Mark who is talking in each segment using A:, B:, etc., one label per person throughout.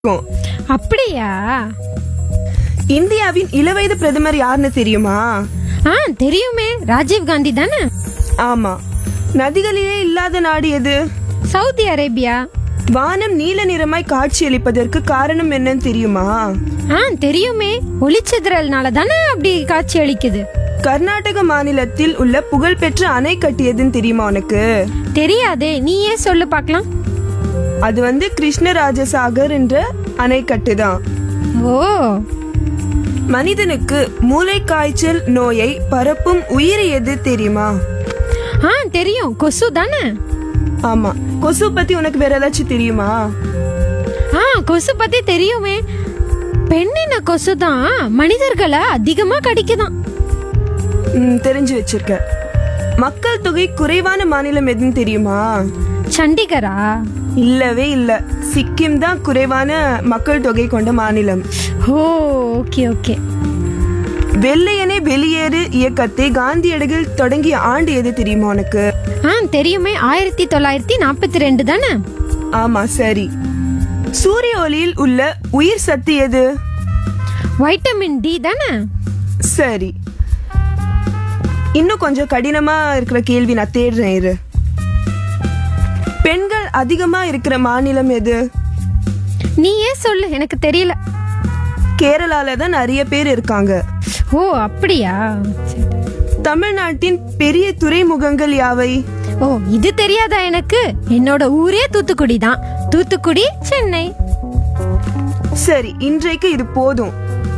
A: இருக்கும்
B: அப்படியா
A: இந்தியாவின் இளவயது பிரதமர் யாருன்னு தெரியுமா
B: ஆ தெரியுமே ராஜீவ் காந்தி தானே
A: ஆமா நதிகளிலே இல்லாத நாடு எது
B: சவுதி அரேபியா
A: வானம் நீல நிறமாய் காட்சியளிப்பதற்கு காரணம் என்னன்னு தெரியுமா
B: ஆ தெரியுமே ஒளிச்சிதறல்னால தானே அப்படி காட்சி அளிக்குது
A: கர்நாடக மாநிலத்தில் உள்ள புகழ்பெற்ற அணை கட்டியதுன்னு தெரியுமா உனக்கு
B: தெரியாதே நீயே சொல்லு பார்க்கலாம்
A: அது வந்து கிருஷ்ணராஜசாகர் என்ற அணைக்கட்டு தான்
B: ஓ
A: மனிதனுக்கு மூளைக்காய்ச்சல் நோயை பரப்பும் உயிர் எது தெரியுமா
B: ஆ தெரியும் கொசு தானே
A: ஆமா கொசு பத்தி உனக்கு வேற ஏதாச்சும் தெரியுமா
B: ஆ கொசு பத்தி தெரியுமே பெண்ணின கொசு தான் மனிதர்களை அதிகமா கடிக்குதாம்
A: ம், தெரிஞ்சு வச்சிருக்க மக்கள் தொகை குறைவான மாநிலம் எதுன்னு தெரியுமா
B: சண்டிகரா
A: இல்லவே இல்ல சிக்கிம் தான் குறைவான மக்கள் தொகை கொண்ட மாநிலம்
B: ஓ ஓகே ஓகே
A: வெள்ளையனே வெளியேறு இயக்கத்தை காந்தியடிகள் தொடங்கிய ஆண்டு எது தெரியுமா உனக்கு
B: ஆ தெரியுமே ஆயிரத்தி தொள்ளாயிரத்தி நாற்பத்தி ரெண்டு தானே
A: ஆமா சரி சூரிய ஒளியில் உள்ள உயிர் சக்தி எது
B: வைட்டமின் டி தானே
A: சரி இன்னும் கொஞ்சம் கடினமா இருக்கிற கேள்வி நான் தேடுறேன் இரு பெண்கள் அதிகமா இருக்கிற மாநிலம் எது
B: நீயே சொல்லு எனக்கு தெரியல
A: கேரளால தான் நிறைய பேர் இருக்காங்க
B: ஓ அப்படியா சரி.
A: தமிழ்நாட்டின் பெரிய துறைமுகங்கள் யாவை
B: ஓ இது தெரியாதா எனக்கு என்னோட ஊரே தூத்துக்குடி தான் தூத்துக்குடி சென்னை
A: சரி இன்றைக்கு இது போதும்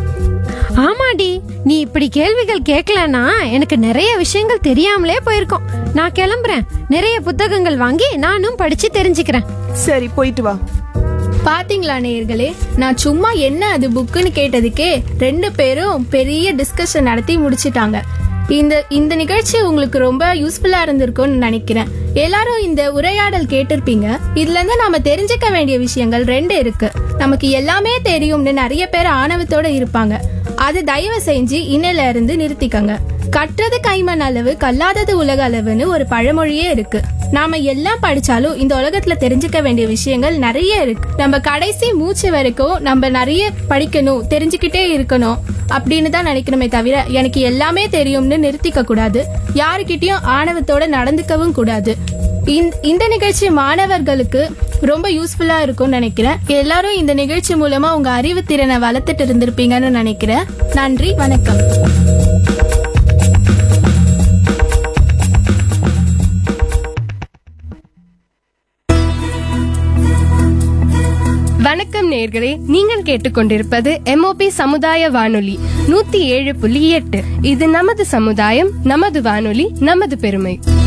B: ஆமாடி நீ இப்படி கேள்விகள் கேட்கலனா எனக்கு நிறைய விஷயங்கள் தெரியாமலே போயிருக்கோம் நான் கிளம்புறேன் நிறைய புத்தகங்கள் வாங்கி நானும் படிச்சு தெரிஞ்சுக்கிறேன்
A: சரி போயிட்டு வா
C: பாத்தீங்களா நேயர்களே நான் சும்மா என்ன அது புக்குன்னு கேட்டதுக்கே ரெண்டு பேரும் பெரிய டிஸ்கஷன் நடத்தி முடிச்சிட்டாங்க இந்த இந்த நிகழ்ச்சி உங்களுக்கு ரொம்ப யூஸ்ஃபுல்லா இருந்திருக்கும்னு நினைக்கிறேன் எல்லாரும் இந்த உரையாடல் கேட்டிருப்பீங்க இதுல இருந்து நாம தெரிஞ்சுக்க வேண்டிய விஷயங்கள் ரெண்டு இருக்கு நமக்கு எல்லாமே தெரியும்னு நிறைய பேர் ஆணவத்தோட இருப்பாங்க அது தயவு செஞ்சு இன்னையில இருந்து நிறுத்திக்கங்க கற்றது கைமண் அளவு கல்லாதது உலக அளவுன்னு ஒரு பழமொழியே இருக்கு நாம எல்லாம் படிச்சாலும் இந்த உலகத்துல தெரிஞ்சுக்க வேண்டிய விஷயங்கள் நிறைய இருக்கு நம்ம கடைசி மூச்சு வரைக்கும் நம்ம நிறைய படிக்கணும் தெரிஞ்சுக்கிட்டே இருக்கணும் அப்படின்னு தான் நினைக்கணுமே தவிர எனக்கு எல்லாமே தெரியும்னு நிறுத்திக்க கூடாது யாருக்கிட்டயும் ஆணவத்தோட நடந்துக்கவும் கூடாது இந்த- இந்த நிகழ்ச்சி மாணவர்களுக்கு ரொம்ப யூஸ்ஃபுல்லா இருக்கும்னு நினைக்கிறேன் எல்லாரும் இந்த நிகழ்ச்சி மூலமா உங்க அறிவு திறனை வளர்த்துட்டு இருந்திருப்பீங்கன்னு நினைக்கிறேன் நன்றி வணக்கம்
D: வணக்கம் நேர்களே நீங்கள் கேட்டுக்கொண்டிருப்பது எம்ஓபி சமுதாய வானொலி நூத்தி ஏழு புள்ளி எட்டு இது நமது சமுதாயம் நமது வானொலி நமது பெருமை